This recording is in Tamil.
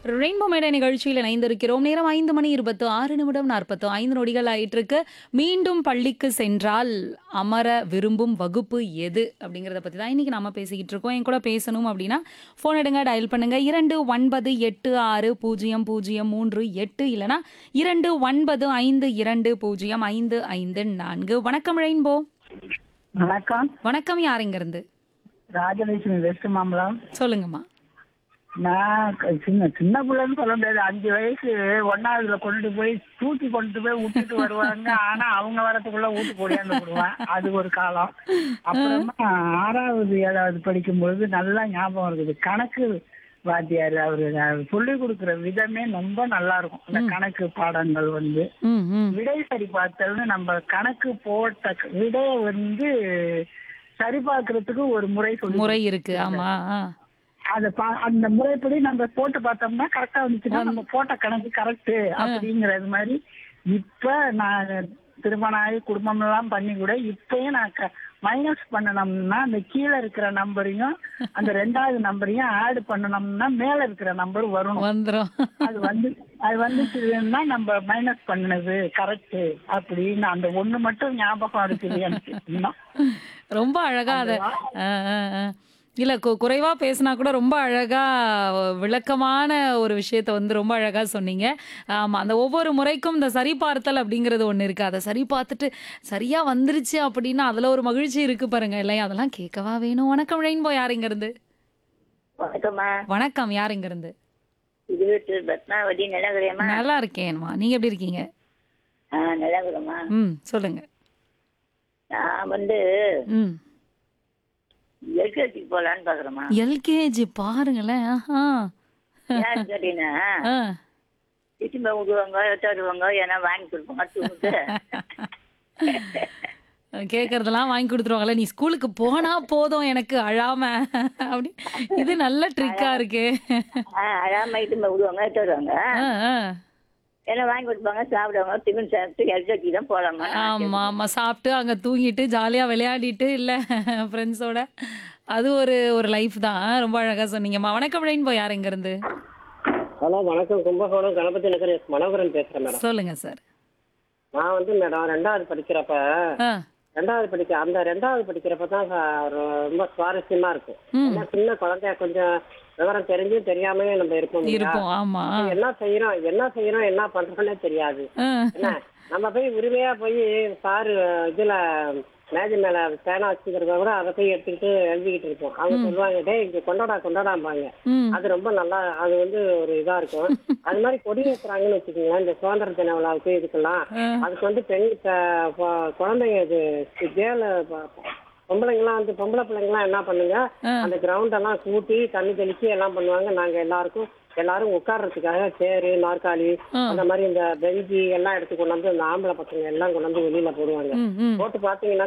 ரெயின்போ மேடை நிகழ்ச்சியில் இணைந்திருக்கிறோம் நேரம் ஐந்து மணி இருபத்து ஆறு நிமிடம் நாற்பத்து ஐந்து நொடிகள் ஆயிட்டிருக்கு மீண்டும் பள்ளிக்கு சென்றால் அமர விரும்பும் வகுப்பு எது அப்படிங்கிறத பற்றி தான் இன்னைக்கு நாம பேசிக்கிட்டு இருக்கோம் என் கூட பேசணும் அப்படின்னா ஃபோன் எடுங்க டயல் பண்ணுங்க இரண்டு ஒன்பது எட்டு ஆறு பூஜ்ஜியம் பூஜ்ஜியம் மூன்று எட்டு இல்லைனா இரண்டு ஒன்பது ஐந்து இரண்டு பூஜ்ஜியம் ஐந்து ஐந்து நான்கு வணக்கம் ரெயின்போ வணக்கம் வணக்கம் யார் இருந்து ராஜலட்சுமி வெஸ்ட் மாம்பலம் சொல்லுங்கம்மா நான் க- சின்ன சின்ன பிள்ளைன்னு சொல்ல முடியாது அஞ்சு வயசு ஒன்னாவதுல கொண்டு போய் தூக்கி கொண்டு போய் விட்டுட்டு வருவாங்க ஆனா அவங்க வரதுக்குள்ள வீட்டு கொடியாந்து விடுவேன் அது ஒரு காலம் அப்புறமா ஆறாவது ஏழாவது படிக்கும் பொழுது நல்லா ஞாபகம் இருக்குது கணக்கு வாத்தியார் அவரு சொல்லி கொடுக்குற விதமே ரொம்ப நல்லா இருக்கும் அந்த கணக்கு பாடங்கள் வந்து ம் ம் விடை சரி பார்த்தல்னு நம்ம கணக்கு போட்ட க- விடையை வந்து சரி பார்க்கறதுக்கு ஒரு முறை சொல்லி முறை இருக்கு ஆமா ஆ. அத பா- அந்த முறைப்படி நம்ம போட்டு பார்த்தோம்னா கரெக்டா வந்துச்சுன்னா நம்ம போட்ட கணக்கு கரெக்ட் அப்படிங்கறது மாதிரி இப்ப நான் திருமணம் ஆகி குடும்பம் எல்லாம் பண்ணி கூட இப்பயும் நான் மைனஸ் பண்ணணும்னா அந்த கீழே இருக்கிற நம்பரையும் அந்த ரெண்டாவது நம்பரையும் ஆட் பண்ணணும்னா மேல இருக்கிற நம்பர் வரும் வந்துரும் அது வந்து அது வந்துச்சுன்னா நம்ம மைனஸ் பண்ணது கரெக்ட் அப்படின்னு அந்த ஒண்ணு மட்டும் ஞாபகம் இருக்குது எனக்கு இன்னும். ரொம்ப அழகா அத ஆ, ஆ, ஆ. இல்ல கு- குறைவா பேசினா கூட ரொம்ப அழகா விளக்கமான ஒரு விஷயத்த வந்து ரொம்ப அழகா சொன்னீங்க ஆமா அந்த ஒவ்வொரு முறைக்கும் இந்த சரி பார்த்தல் அப்படிங்கிறது ஒண்ணு இருக்கு அதை சரி பார்த்துட்டு சரியா வந்துருச்சு அப்படின்னா அதுல ஒரு மகிழ்ச்சி இருக்கு பாருங்க இல்லையா அதெல்லாம் கேட்கவா வேணும் வணக்கம் ரெயின்போ யார் இங்க இருந்து வணக்கம்மா வணக்கம் யார் இங்க இருந்து இது வீட்டு பத்மாவதி நிலகரியம்மா நல்லா இருக்கேன்மா நீங்க எப்படி இருக்கீங்க ஆ நிலகரம்மா ம் சொல்லுங்க நான் வந்து ம் எல்கேஜிக்கு போகலான்னு பார்க்குறேம்மா எல்கேஜி பாருங்களேன் ஆஹா ஏன்னு கேட்டீங்கன்னா ஆ திரும்ப விடுவாங்க எடுத்துடுவாங்க ஏன்னா வாங்கி கொடுப்பாங்க தூங்கிட்டு கேட்கறதெல்லாம் வாங்கி கொடுத்துருவாங்கல்ல நீ ஸ்கூலுக்கு போனா போதும் எனக்கு அழாம அப்படி இது நல்ல ட்ரிக்கா இருக்கு ஆ அழாம திரும்ப விடுவாங்க எடுத்துடுவாங்க ஆ, ஆ. ஏன்னா வாங்கி கொடுப்பாங்க சாப்பிடுவாங்க டிஃபன் சாப்பிட்டு எல்கேஜி தான் போகலாமா ஆமா ஆமா சாப்பிட்டு அங்க தூங்கிட்டு ஜாலியா விளையாடிட்டு இல்ல ஃப்ரெண்ட்ஸோட அது ஒரு ஒரு லைஃப் தான் ரொம்ப அழகா சொன்னீங்கம்மா வணக்கம் ரெயின்போ யார் இங்க இருந்து ஹலோ வணக்கம் கும்பகோணம் கணபதி நகர் எஸ் மனோகரன் பேசுறேன் மேடம் சொல்லுங்க சார் நான் வந்து மேடம் ரெண்டாவது படிக்கிறப்ப ஆ ரெண்டாவது படிக்க அந்த ரெண்டாவது படிக்கிறப்ப தான் ச- ரொம்ப சுவாரஸ்யமா இருக்கும் ம். ஏன்னா சின்ன குழந்தைய கொஞ்சம் விவரம் தெரிஞ்சும் தெரியாமயே நம்ம இருப்போம் இல்லையா? இருப்போம் ஆமா என்ன செய்யறோம் என்ன செய்யறோம் என்ன பண்றோம்னே தெரியாது ஆ. என்ன நம்ம போய் உரிமையா போய் சாரு இதுல மேஜை மேல பேனா வச்சுக்கிறத கூட அதை போய் எடுத்துக்கிட்டு எழுதிக்கிட்டு இருப்போம் அவங்க சொல்லுவாங்க டேய் இங்க கொண்டாடா கொண்டாடாம்பாங்க ம் அது ரொம்ப நல்லா அது வந்து ஒரு இதா இருக்கும் அது மாதிரி கொடி ஏத்துறாங்கன்னு வச்சுக்கோங்களேன் இந்த சுதந்திர தின விழாவுக்கு இதுக்கெல்லாம் அதுக்கு வந்து பெண் க- பொ- குழந்தைங்க இது ஜேல பொம்பளைங்கலாம் வந்து பொம்பளை பிள்ளைங்கலாம் என்ன பண்ணுங்க அந்த கிரவுண்ட் எல்லாம் கூட்டி தண்ணி தெளிச்சு எல்லாம் பண்ணுவாங்க நாங்க எல்லாருக்கும் எல்லாரும் உட்கார்றதுக்காக சேரு நாற்காலி அந்த மாதிரி இந்த பெஞ்சி எல்லாம் எடுத்து கொண்டாந்து அந்த ஆம்பளை பசங்க எல்லாம் கொண்டாந்து வெளியில போடுவாங்க ம் ம் போட்டு பாத்தீங்கன்னா